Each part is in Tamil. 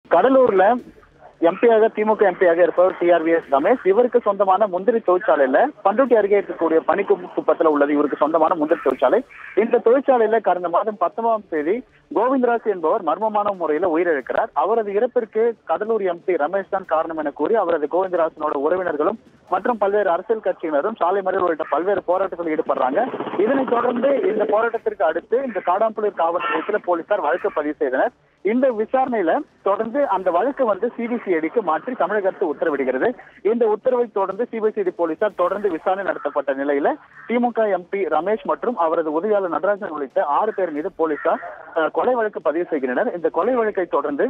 கடலூர்ல எம்பியாக திமுக எம்பியாக இருப்பவர் டிஆர்விஎஸ் ரமேஷ் இவருக்கு சொந்தமான முந்திரி தொழிற்சாலையில பண்ருட்டி அருகே இருக்கக்கூடிய பனிக்குப்பத்துல உள்ளது இவருக்கு சொந்தமான முந்திரி தொழிற்சாலை இந்த தொழிற்சாலையில கடந்த மாதம் பத்தொன்பதாம் தேதி கோவிந்தராஜ் என்பவர் மர்மமான முறையில உயிரிழக்கிறார் அவரது இறப்பிற்கு கடலூர் எம்பி ரமேஷ் தான் காரணம் என கூறி அவரது கோவிந்தராஜனோட உறவினர்களும் மற்றும் பல்வேறு அரசியல் கட்சியினரும் சாலை மறியல் உள்ளிட்ட பல்வேறு போராட்டத்தில் ஈடுபடுறாங்க இதனைத் தொடர்ந்து இந்த போராட்டத்திற்கு அடுத்து இந்த காடாம்புள்ளூர் காவல் நிலையத்தில் போலீசார் வழக்கு பதிவு செய்தனர் இந்த விசாரணையில தொடர்ந்து அந்த வழக்கு வந்து சிபிசிஐடிக்கு மாற்றி தமிழக அரசு உத்தரவிடுகிறது இந்த உத்தரவை தொடர்ந்து சிபிசிஐடி போலீசார் தொடர்ந்து விசாரணை நடத்தப்பட்ட நிலையில திமுக எம்பி ரமேஷ் மற்றும் அவரது உதவியாளர் நடராஜன் உள்ளிட்ட ஆறு பேர் மீது போலீசார் அஹ், கொலை வழக்கு பதிவு செய்கின்றனர் இந்த கொலை வழக்கை தொடர்ந்து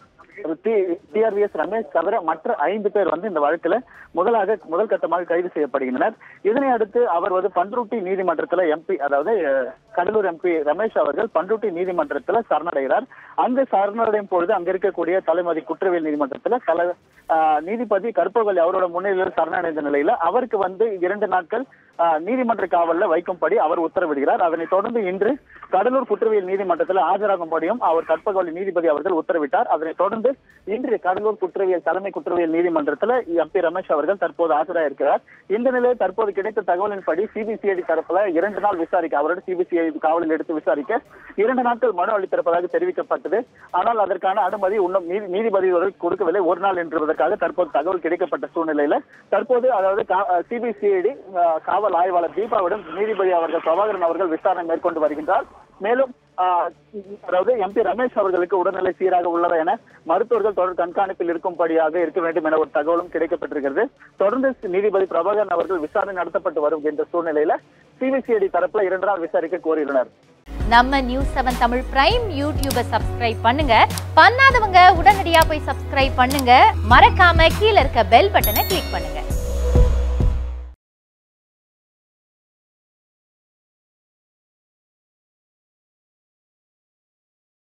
டிஆர்விஎஸ் ரமேஷ் தவிர மற்ற ஐந்து பேர் வந்து இந்த வழக்குல முதலாக முதல் கட்டமாக கைது செய்யப்படுகின்றனர் இதனை அடுத்து அவர் வந்து பண்ருட்டி நீதிமன்றத்துல எம்பி அதாவது அஹ், கடலூர் எம்பி ரமேஷ் அவர்கள் பண்ருட்டி நீதிமன்றத்துல சரணடைகிறார் அங்கு சரணடையும் பொழுது அங்க இருக்கக்கூடிய தலைமதி குற்றவியல் நீதிமன்றத்துல தல அஹ், நீதிபதி கற்பகவல்லி அவரோட முன்னிலையில் சரணடைந்த நிலையில அவருக்கு வந்து இரண்டு நாட்கள் அஹ், நீதிமன்ற காவல்ல வைக்கும்படி அவர் உத்தரவிடுகிறார் அதனைத் தொடர்ந்து இன்று கடலூர் குற்றவியல் நீதிமன்றத்தில் ஆஜராகும்படியும் அவர் கற்பகவல்லி நீதிபதி அவர்கள் உத்தரவிட்டார் அதனைத் தொடர்ந்து இன்று கடலூர் குற்றவியல் தலைமை குற்றவியல் நீதிமன்றத்தில் எம்பி ரமேஷ் அவர்கள் தற்போது ஆஜராயிருக்கிறார் இந்த நிலையில் தற்போது கிடைத்த தகவலின்படி சிபிசிஐடி தரப்புல இரண்டு நாள் விசாரிக்க அவரோட சிபிசிஐடி காவலில் எடுத்து விசாரிக்க இரண்டு நாட்கள் மனு அளித்திருப்பதாக தெரிவிக்கப்பட்டது ஆனால் அதற்கான அனுமதி இன்னும் நீதி- நீதிபதி அவர்கள் கொடுக்கவில்லை ஒரு நாள் என்பதற்காக தற்போது தகவல் கிடைக்கப்பட்ட சூழ்நிலையில தற்போது அதாவது சிபிசிஐடி காவல் ஆய்வாளர் தீபாவிடம் நீதிபதி அவர்கள் பிரபாகரன் அவர்கள் விசாரணை மேற்கொண்டு வருகின்றார் மேலும் ஆஹ், அதாவது எம்பி ரமேஷ் அவர்களுக்கு உடல்நிலை சீராக உள்ளதா என மருத்துவர்கள் தொடர் கண்காணிப்பில் இருக்கும்படியாக இருக்க வேண்டும் என ஒரு தகவலும் கிடைக்கப்பட்டிருக்கிறது தொடர்ந்து நீதிபதி பிரபாகரன் அவர்கள் விசாரணை நடத்தப்பட்டு வருகின்ற சூழ்நிலையில சிபிசிஐடி தரப்புல இரண்டு நாள் விசாரிக்க கோரியுள்ளனர் நம்ம நியூஸ் செவன் தமிழ் பிரைம் யூடியூபை சப்ஸ்கிரைப் பண்ணுங்க பண்ணாதவங்க உடனடியா போய் சப்ஸ்கிரைப் பண்ணுங்க மறக்காம கீழ இருக்க பெல் பட்டனை கிளிக் பண்ணுங்க